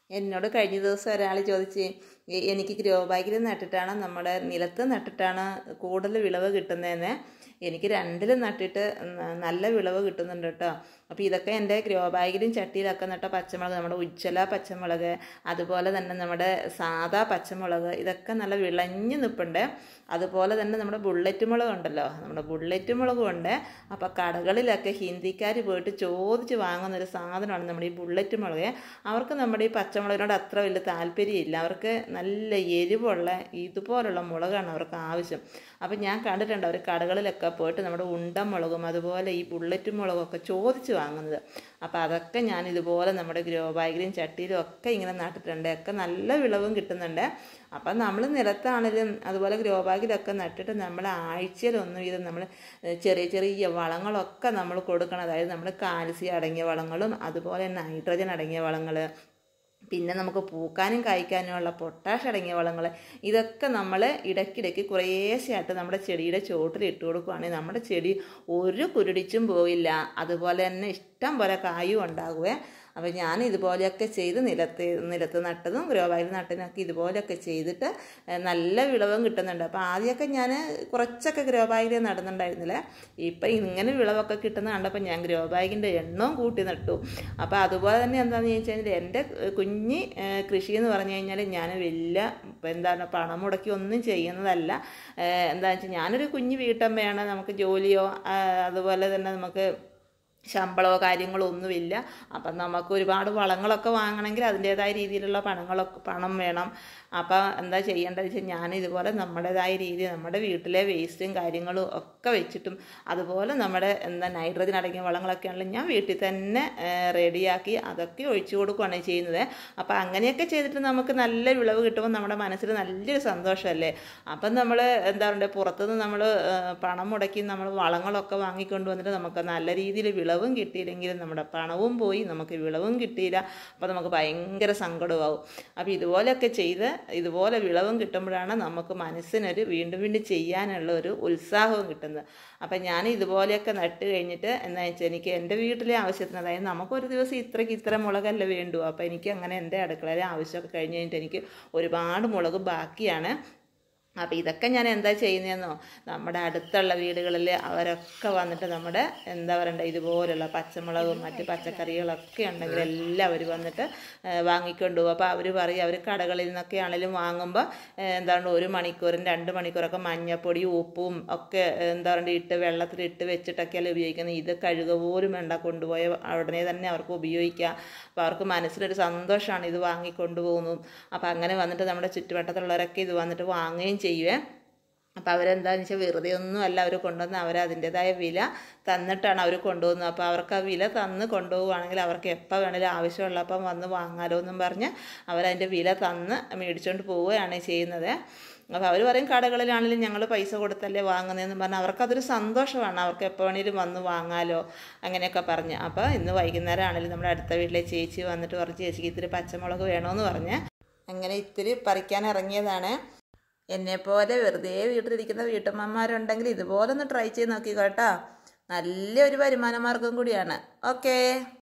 എന്നോട് കഴിഞ്ഞ ദിവസം ഒരാൾ ചോദിച്ച് "എ- എനിക്ക് ഗ്രോ ബാഗിൽ നട്ടിട്ടാണ് നമ്മുടെ നിലത്ത് നട്ടിട്ടാണ് കൂടുതൽ വിളവ് കിട്ടുന്നതെന്ന് എനിക്ക് രണ്ടിലും നട്ടിട്ട് ന- നല്ല വിളവ് കിട്ടുന്നുണ്ട് കേട്ടോ അപ്പോൾ ഇതൊക്കെ എൻ്റെ ഗ്രോ ബാഗിലും ചട്ടിയിലൊക്കെ നട്ട പച്ചമുളക് നമ്മുടെ ഉജ്ജ്വല പച്ചമുളക് അതുപോലെ തന്നെ നമ്മുടെ സാദാ പച്ചമുളക് ഇതൊക്കെ നല്ല വിളഞ്ഞ് നിൽപ്പുണ്ട് അതുപോലെ തന്നെ നമ്മുടെ ബുള്ളറ്റ് മുളക് ഉണ്ടല്ലോ നമ്മുടെ ബുള്ളറ്റ് മുളകും ഉണ്ട് അപ്പോൾ കടകളിലൊക്കെ ഹിന്ദിക്കാർ പോയിട്ട് ചോദിച്ച് വാങ്ങുന്ന ഒരു സാധനമാണ് നമ്മുടെ ഈ ബുള്ളറ്റ് മുളക് അവർക്ക് നമ്മുടെ ഈ പച്ചമുളകിനോട് അത്ര വലിയ താല്പര്യമില്ല അവർക്ക് നല്ല എരിവുള്ള ഇതുപോലുള്ള മുളകാണ് അവർക്ക് ആവശ്യം അപ്പം ഞാൻ കണ്ടിട്ടുണ്ട് അവർ കടകളിലൊക്കെ പോയിട്ട് നമ്മുടെ ഉണ്ടമുളകും അതുപോലെ ഈ ബുള്ളറ്റ് മുളകും ഒക്കെ ചോദിച്ച് വാങ്ങുന്നത് അപ്പോൾ അതൊക്കെ ഞാൻ ഇതുപോലെ നമ്മുടെ ഗ്രോ ബാഗിലും ചട്ടിയിലും ഒക്കെ ഇങ്ങനെ നട്ടിട്ടുണ്ട് ഒക്കെ നല്ല വിളവും കിട്ടുന്നുണ്ട് അപ്പം നമ്മൾ നിലത്താണെങ്കിലും അതുപോലെ ഗ്രോ ബാഗിലൊക്കെ നട്ടിട്ട് നമ്മൾ ആഴ്ചയിൽ ഒന്ന് വീതം നമ്മൾ ചെറിയ ചെറിയ വളങ്ങളൊക്കെ നമ്മൾ കൊടുക്കണം അതായത് നമ്മൾ കാൽസ്യം അടങ്ങിയ വളങ്ങളും അതുപോലെ നൈട്രജൻ അടങ്ങിയ വളങ്ങൾ പിന്നെ നമുക്ക് പൂക്കാനും കായ്ക്കാനുമുള്ള പൊട്ടാഷ് അടങ്ങിയ വളങ്ങൾ ഇതൊക്കെ നമ്മൾ ഇടയ്ക്കിടയ്ക്ക് കുറേശ്ശെയായിട്ട് നമ്മുടെ ചെടിയുടെ ചോട്ടിൽ ഇട്ട് കൊടുക്കുകയാണെങ്കിൽ നമ്മുടെ ചെടി ഒരു കുരുടിച്ചും പോയില്ല അതുപോലെ തന്നെ ഇഷ്ടം പോലെ കായും ഉണ്ടാകുവേ അപ്പോൾ ഞാൻ ഇതുപോലെയൊക്കെ ചെയ്ത് നിലത്ത് നിലത്ത് നട്ടതും ഗ്രോ ബാഗിൽ നട്ടതിനൊക്കെ ഇതുപോലെയൊക്കെ ചെയ്തിട്ട് ഏഹ്, നല്ല വിളവും കിട്ടുന്നുണ്ട് അപ്പോൾ ആദ്യമൊക്കെ ഞാൻ കുറച്ചൊക്കെ ഗ്രോ ബാഗിൽ നടുന്നുണ്ടായിരുന്നില്ല ഇപ്പം ഇങ്ങനെ വിളവൊക്കെ കിട്ടുന്ന കണ്ടപ്പോൾ ഞാൻ ഗ്രോ ബാഗിൻ്റെ എണ്ണവും കൂട്ടി നട്ടു അപ്പോൾ അതുപോലെ തന്നെ എന്താണെന്ന് ചോദിച്ചു കഴിഞ്ഞാൽ എൻ്റെ കുഞ്ഞ് ഏഹ്, കൃഷി എന്ന് പറഞ്ഞു കഴിഞ്ഞാൽ ഞാൻ വലിയ ഇപ്പം എന്താണ് പണം മുടക്കി ഒന്നും ചെയ്യുന്നതല്ല ഏഹ്, എന്താണെന്ന് വെച്ചാൽ ഞാനൊരു കുഞ്ഞ് വീട്ടമ്മയാണ് നമുക്ക് ജോലിയോ ആ, അതുപോലെ തന്നെ നമുക്ക് ശമ്പളമോ കാര്യങ്ങളോ ഒന്നുമില്ല അപ്പം നമുക്ക് ഒരുപാട് വളങ്ങളൊക്കെ വാങ്ങണമെങ്കിൽ അതിൻ്റേതായ രീതിയിലുള്ള പണങ്ങളൊക്കെ പണം വേണം അപ്പം എന്താ ചെയ്യേണ്ടത് വെച്ചാൽ ഞാൻ ഇതുപോലെ നമ്മുടേതായ രീതി നമ്മുടെ വീട്ടിലെ വേസ്റ്റും കാര്യങ്ങളും ഒക്കെ വെച്ചിട്ടും അതുപോലെ നമ്മുടെ എന്താ നൈട്രജൻ അടങ്ങിയ വളങ്ങളൊക്കെ ആണെങ്കിലും ഞാൻ വീട്ടിൽ തന്നെ റെഡിയാക്കി അതൊക്കെ ഒഴിച്ചു കൊടുക്കുകയാണ് ചെയ്യുന്നത് അപ്പം അങ്ങനെയൊക്കെ ചെയ്തിട്ട് നമുക്ക് നല്ല വിളവ് കിട്ടുമ്പോൾ നമ്മുടെ മനസ്സിൽ നല്ലൊരു സന്തോഷമല്ലേ അപ്പം നമ്മൾ എന്താ പറയുക പുറത്തുനിന്ന് നമ്മൾ പണം മുടക്കി നമ്മൾ വളങ്ങളൊക്കെ വാങ്ങിക്കൊണ്ട് വന്നിട്ട് നമുക്ക് നല്ല രീതിയിൽ വിളവും കിട്ടിയില്ലെങ്കിലും നമ്മുടെ പണവും പോയി നമുക്ക് വിളവും കിട്ടിയില്ല അപ്പോൾ നമുക്ക് ഭയങ്കര സങ്കടമാവും അപ്പോൾ ഇതുപോലെയൊക്കെ ചെയ്ത് ഇതുപോലെ വിളവും കിട്ടുമ്പോഴാണ് നമുക്ക് മനസ്സിനൊരു വീണ്ടും വീണ്ടും ചെയ്യാനുള്ള ഒരു ഉത്സാഹവും കിട്ടുന്നത് അപ്പം ഞാൻ ഇതുപോലെയൊക്കെ നട്ട് കഴിഞ്ഞിട്ട് എന്താ വെച്ചാൽ എനിക്ക് എൻ്റെ വീട്ടിലെ ആവശ്യത്തിന് അതായത് നമുക്കൊരു ദിവസം ഇത്രയ്ക്ക് ഇത്ര മുളകല്ല വേണ്ടു അപ്പോൾ എനിക്ക് അങ്ങനെ എൻ്റെ അടുക്കളയിലെ ആവശ്യമൊക്കെ കഴിഞ്ഞ് കഴിഞ്ഞിട്ട് എനിക്ക് ഒരുപാട് മുളക് ബാക്കിയാണ് അപ്പോൾ ഇതൊക്കെ ഞാൻ എന്താ ചെയ്യുന്നതെന്നോ നമ്മുടെ അടുത്തുള്ള വീടുകളിൽ അവരൊക്കെ വന്നിട്ട് നമ്മുടെ എന്താ പറയണ്ട ഇതുപോലുള്ള പച്ചമുളകും മറ്റ് പച്ചക്കറികളൊക്കെ ഉണ്ടെങ്കിൽ എല്ലാവരും വന്നിട്ട് ഏഹ്, വാങ്ങിക്കൊണ്ട് പോകും അപ്പോൾ അവർ പറയും അവർ കടകളിൽ നിന്നൊക്കെ ആണെങ്കിലും വാങ്ങുമ്പോൾ ഏഹ്, എന്താണ് ഒരു മണിക്കൂറും രണ്ട് മണിക്കൂറൊക്കെ മഞ്ഞപ്പൊടിയും ഉപ്പും ഒക്കെ ഏഹ്, എന്താ പറയുക ഇട്ട് വെള്ളത്തിലിട്ട് വെച്ചിട്ടൊക്കെയല്ലേ ഉപയോഗിക്കുന്നത് ഇത് കഴുക പോലും വേണ്ട കൊണ്ടുപോയ ഉടനെ തന്നെ അവർക്ക് ഉപയോഗിക്കാം അപ്പോൾ അവർക്ക് മനസ്സിലൊരു സന്തോഷമാണ് ഇത് വാങ്ങിക്കൊണ്ടു പോകുന്നു അപ്പോൾ അങ്ങനെ വന്നിട്ട് നമ്മുടെ ചുറ്റുവട്ടത്തുള്ളവരൊക്കെ ഇത് വന്നിട്ട് വാങ്ങുകയും ചെയ്യുവേ അപ്പോൾ അവരെന്താണെന്ന് വെച്ചാൽ വെറുതെ ഒന്നും അല്ല അവർ കൊണ്ടുവന്ന് അവർ അതിൻ്റെതായ വില തന്നിട്ടാണ് അവർ കൊണ്ടുപോകുന്നത് അപ്പോൾ അവർക്ക് ആ വില തന്ന് കൊണ്ടുപോവുകയാണെങ്കിൽ അവർക്ക് എപ്പോൾ വേണേലും ആവശ്യമുള്ളപ്പം വന്ന് വാങ്ങാലോ എന്നും പറഞ്ഞ് അവരതിൻ്റെ വില തന്ന് മേടിച്ചുകൊണ്ട് പോവുകയാണ് ചെയ്യുന്നത് അപ്പോൾ അവർ പറയും കടകളിലാണെങ്കിലും ഞങ്ങൾ പൈസ കൊടുത്തല്ലേ വാങ്ങുന്നതെന്ന് പറഞ്ഞാൽ അവർക്കതൊരു സന്തോഷമാണ് അവർക്ക് എപ്പോൾ വേണേലും വന്ന് വാങ്ങാലോ അങ്ങനെയൊക്കെ പറഞ്ഞ് അപ്പോൾ ഇന്ന് വൈകുന്നേരം ആണെങ്കിലും നമ്മുടെ അടുത്ത വീട്ടിലെ ചേച്ചി വന്നിട്ട് പറഞ്ഞു ചേച്ചിക്ക് ഇത്തിരി പച്ചമുളക് വേണമെന്ന് പറഞ്ഞ് അങ്ങനെ ഇത്തിരി പറിക്കാൻ ഇറങ്ങിയതാണ് എന്നെപ്പോലെ വെറുതെ വീട്ടിലിരിക്കുന്ന വീട്ടമ്മമാരുണ്ടെങ്കിൽ ഇതുപോലെ ഒന്ന് ട്രൈ ചെയ്ത് നോക്കി കേട്ടോ നല്ലൊരു വരുമാന മാർഗം കൂടിയാണ് ഓക്കേ